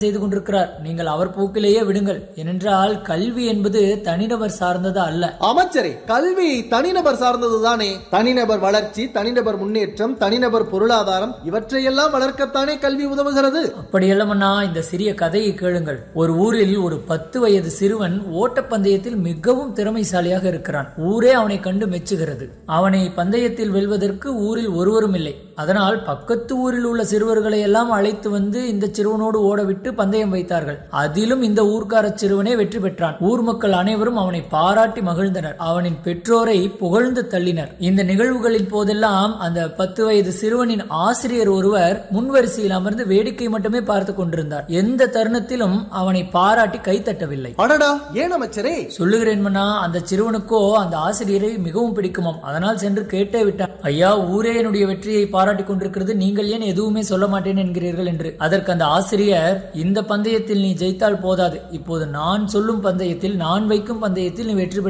செய்து கொண்டிருக்கிறார் நீங்கள் அவர் போக்கிலேயே விடுங்கள் ஏனென்றால் கல்வி என்பது தனிநபர் சார்ந்தது அல்ல அமைச்சரே கல்வி தனிநபர் சார்ந்ததுதானே தனிநபர் வளர்ச்சி தனிநபர் முன்னேற்றம் தனிநபர் பொருளாதாரம் இவற்றையெல்லாம் வளர்க்கத்தானே கல்வி உதவுகிறது அப்படியல்லமண்ணா இந்த சிறிய கதையை கேளுங்கள் ஒரு ஊரில் ஒரு பத்து வயது சிறுவன் ஓட்டப்பந்தயத்தில் மிகவும் திறமைசாலியாக இருக்கிறான் ஊரே அவனை கண்டு மெச்சுகிறது அவனை பந்தயத்தில் வெல்வதற்கு ஊரில் ஒருவரும் இல்லை அதனால் பக்கத்து ஊரில் உள்ள சிறுவர்களை எல்லாம் அழைத்து வந்து இந்த சிறுவனோடு ஓடவிட்டு பந்தயம் வைத்தார்கள் அதிலும் இந்த ஊர்க்கார சிறுவனே வெற்றி பெற்றான் ஊர் மக்கள் அனைவரும் அவனை பாராட்டி மகிழ்ந்தனர் அவனின் பெற்றோரை புகழ்ந்து தள்ளினர் இந்த நிகழ்வுகளின் போதெல்லாம் அந்த பத்து வயது சிறுவனின் ஆசிரியர் ஒருவர் முன்வரிசையில் அமர்ந்து வேடிக்கை மட்டுமே பார்த்து கொண்டிருந்தார் எந்த தருணத்திலும் அவனை பாராட்டி கைத்தட்டவில்லை அடடா ஏன் அமைச்சரே சொல்லுகிறேன் மன்னா அந்த சிறுவனுக்கோ அந்த ஆசிரியரை மிகவும் பிடிக்குமாம் அதனால் சென்று கேட்டே விட்டான் ஐயா ஊரே என்னுடைய வெற்றியை பாராட்டி கொண்டிருக்கிறது நீங்கள் ஏன் எதுவுமே சொல்ல மாட்டேன் என்கிறீர்கள் என்று அதற்கு அந்த ஆசிரியர் இந்த பந்தயத்தில் நீ ஜெயித்தால் போதாது இப்போது நான் சொல்லும் பந்தயத்தில் நான் வைக்கும் பந்தயத்தில் நீ வெற்றி பெற்று